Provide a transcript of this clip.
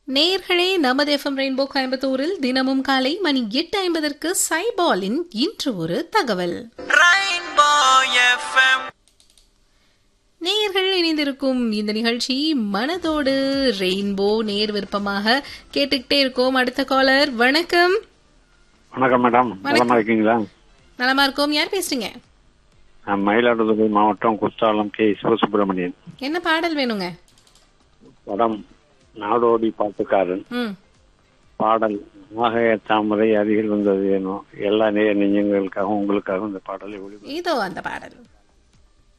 நேர்களே நமது FM rainbow கோயம்புத்தூரில் தினமும் காலை மணி எட்டு ஐம்பதற்கு சைபாலின் இன்று ஒரு தகவல் Rainbow FM. நேயர்கள் இணைந்திருக்கும் இந்த நிகழ்ச்சி மனதோடு ரெயின்போ நேர் விருப்பமாக கேட்டுக்கிட்டே இருக்கோம் அடுத்த காலர் வணக்கம் வணக்கம் மேடம் நலமா இருக்கீங்களா நலமா இருக்கோம் யார் பேசுறீங்க நான் மயிலாடுதுறை மாவட்டம் குத்தாலம் கே சிவசுப்பிரமணியன் என்ன பாடல் வேணுங்க படம் நாடோடி பாட்டுக்காரன் ம் பாடல் ஆகைய தாமரை அருகில் வந்தது ஏனோ எல்லா நேய நெஞ்சங்களுக்காகவும் உங்களுக்காகவும் இந்த பாடலை ஒளி இதோ அந்த பாடல்